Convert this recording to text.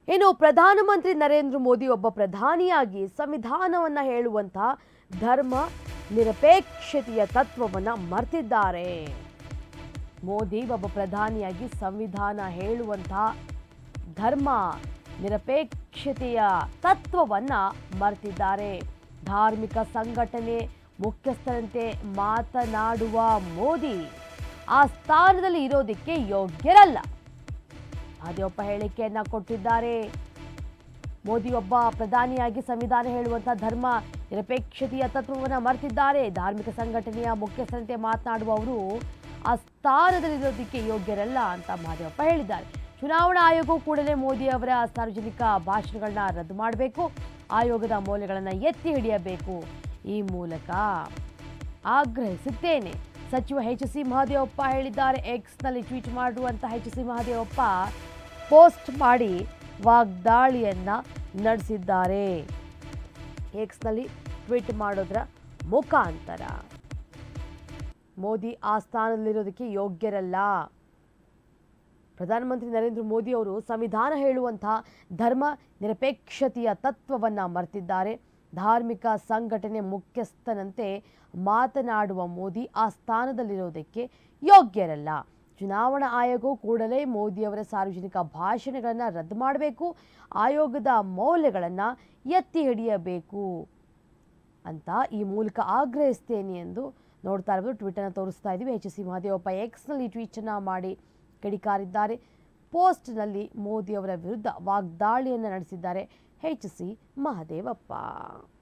ಇನ್ನು ಪ್ರಧಾನಮಂತ್ರಿ ನರೇಂದ್ರ ಮೋದಿ ಒಬ್ಬ ಪ್ರಧಾನಿಯಾಗಿ ಸಂವಿಧಾನವನ್ನ ಹೇಳುವಂತಹ ಧರ್ಮ ನಿರಪೇಕ್ಷತೆಯ ತತ್ವವನ್ನ ಮರ್ತಿದ್ದಾರೆ ಮೋದಿ ಒಬ್ಬ ಪ್ರಧಾನಿಯಾಗಿ ಸಂವಿಧಾನ ಹೇಳುವಂತಹ ಧರ್ಮ ನಿರಪೇಕ್ಷತೆಯ ತತ್ವವನ್ನ ಮರ್ತಿದ್ದಾರೆ ಧಾರ್ಮಿಕ ಸಂಘಟನೆ ಮುಖ್ಯಸ್ಥರಂತೆ ಮಾತನಾಡುವ ಮೋದಿ ಆ ಸ್ಥಾನದಲ್ಲಿ ಇರೋದಕ್ಕೆ ಯೋಗ್ಯರಲ್ಲ ಅದೇಪ್ಪ ಹೇಳಿಕೆಯನ್ನ ಕೊಟ್ಟಿದ್ದಾರೆ ಮೋದಿ ಒಬ್ಬ ಪ್ರಧಾನಿಯಾಗಿ ಸಂವಿಧಾನ ಹೇಳುವಂತಹ ಧರ್ಮ ನಿರಪೇಕ್ಷತೆಯ ತತ್ವವನ್ನು ಮರೆತಿದ್ದಾರೆ ಧಾರ್ಮಿಕ ಸಂಘಟನೆಯ ಮುಖ್ಯಸ್ಥರಂತೆ ಮಾತನಾಡುವವರು ಆ ಸ್ಥಾನದಲ್ಲಿರೋದಕ್ಕೆ ಯೋಗ್ಯರಲ್ಲ ಅಂತ ಮಹದೇವಪ್ಪ ಹೇಳಿದ್ದಾರೆ ಚುನಾವಣಾ ಆಯೋಗವು ಕೂಡಲೇ ಮೋದಿ ಅವರ ಸಾರ್ವಜನಿಕ ಭಾಷಣಗಳನ್ನ ರದ್ದು ಮಾಡಬೇಕು ಆಯೋಗದ ಮೌಲ್ಯಗಳನ್ನು ಎತ್ತಿ ಹಿಡಿಯಬೇಕು ಈ ಮೂಲಕ ಆಗ್ರಹಿಸುತ್ತೇನೆ ಸಚಿವ ಎಚ್ ಸಿ ಮಹದೇವಪ್ಪ ಹೇಳಿದ್ದಾರೆ ಎಕ್ಸ್ನಲ್ಲಿ ಟ್ವೀಟ್ ಮಾಡುವಂತ ಎಚ್ ಸಿ ಮಹದೇವಪ್ಪ ಪೋಸ್ಟ್ ಮಾಡಿ ವಾಗ್ದಾಳಿಯನ್ನ ನಡೆಸಿದ್ದಾರೆ ಎಕ್ಸ್ನಲ್ಲಿ ಟ್ವೀಟ್ ಮಾಡೋದ್ರ ಮುಖಾಂತರ ಮೋದಿ ಆ ಸ್ಥಾನದಲ್ಲಿರೋದಕ್ಕೆ ಯೋಗ್ಯರಲ್ಲ ಪ್ರಧಾನಮಂತ್ರಿ ನರೇಂದ್ರ ಮೋದಿ ಅವರು ಸಂವಿಧಾನ ಹೇಳುವಂತಹ ಧರ್ಮ ನಿರಪೇಕ್ಷತೆಯ ತತ್ವವನ್ನು ಮರೆತಿದ್ದಾರೆ ಧಾರ್ಮಿಕ ಸಂಘಟನೆ ಮುಖ್ಯಸ್ಥನಂತೆ ಮಾತನಾಡುವ ಮೋದಿ ಆ ಸ್ಥಾನದಲ್ಲಿರೋದಕ್ಕೆ ಯೋಗ್ಯರಲ್ಲ ಚುನಾವಣಾ ಆಯೋಗವು ಕೂಡಲೇ ಮೋದಿಯವರ ಸಾರ್ವಜನಿಕ ಭಾಷಣಗಳನ್ನು ರದ್ದು ಮಾಡಬೇಕು ಆಯೋಗದ ಮೌಲ್ಯಗಳನ್ನು ಎತ್ತಿ ಹಿಡಿಯಬೇಕು ಅಂತ ಈ ಮೂಲಕ ಆಗ್ರಹಿಸ್ತೇನೆ ಎಂದು ನೋಡ್ತಾ ಇರ್ಬೋದು ಟ್ವಿಟರ್ನ ತೋರಿಸ್ತಾ ಇದ್ದೀವಿ ಎಚ್ ಸಿ ಮಹದೇವಪ್ಪ ಎಕ್ಸ್ನಲ್ಲಿ ಟ್ವೀಟನ್ನು ಮಾಡಿ ಕಿಡಿಕಾರಿದ್ದಾರೆ ಪೋಸ್ಟ್ನಲ್ಲಿ ಮೋದಿಯವರ ವಿರುದ್ಧ ವಾಗ್ದಾಳಿಯನ್ನು ನಡೆಸಿದ್ದಾರೆ ಎಚ್ ಸಿ ಮಹದೇವಪ್ಪ